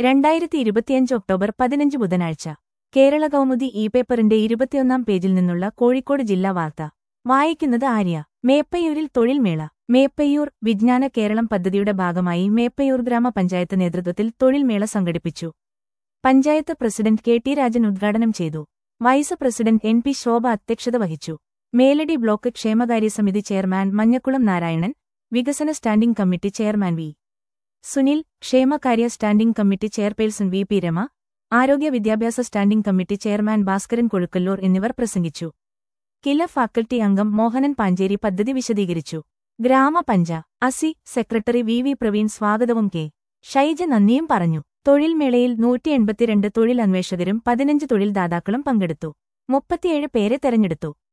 രണ്ടായിരത്തി ഇരുപത്തിയഞ്ച് ഒക്ടോബർ പതിനഞ്ച് ബുധനാഴ്ച കേരള കൗമുദി ഇ പേപ്പറിന്റെ ഇരുപത്തിയൊന്നാം പേജിൽ നിന്നുള്ള കോഴിക്കോട് ജില്ലാ വാർത്ത വായിക്കുന്നത് ആര്യ മേപ്പയ്യൂരിൽ തൊഴിൽ മേള മേപ്പയ്യൂർ വിജ്ഞാന കേരളം പദ്ധതിയുടെ ഭാഗമായി മേപ്പയ്യൂർ ഗ്രാമപഞ്ചായത്ത് നേതൃത്വത്തിൽ തൊഴിൽ മേള സംഘടിപ്പിച്ചു panchayat president K T Rajan ഉദ്ഘാടനം ചെയ്തു vice president N P Shobha അധ്യക്ഷത വഹിച്ചു മേലടി ബ്ലോക്ക് ക്ഷേമകാര്യ സമിതി ചെയർമാൻ മഞ്ഞക്കുളം നാരായണൻ വികസന standing committee chairman V Sunil ക്ഷേമകാര്യ standing committee chairperson V P Rama ആരോഗ്യ വിദ്യാഭ്യാസ standing committee chairman Bhaskaran Kozhukkallur എന്നിവർ പ്രസംഗിച്ചു കില ഫാക്കൽറ്റി അംഗം മോഹനൻ പാഞ്ചേരി പദ്ധതി വിശദീകരിച്ചു ഗ്രാമപഞ്ച അസി സെക്രട്ടറി വി വി പ്രവീൺ സ്വാഗതവും കെ ഷൈജ നന്ദിയും പറഞ്ഞു തൊഴിൽ മേളയിൽ നൂറ്റി എൺപത്തിരണ്ട് തൊഴിൽ അന്വേഷകരും പതിനഞ്ച് തൊഴിൽ ദാതാക്കളും പങ്കെടുത്തു മുപ്പത്തിയേഴ് പേരെ തെരഞ്ഞെടുത്തു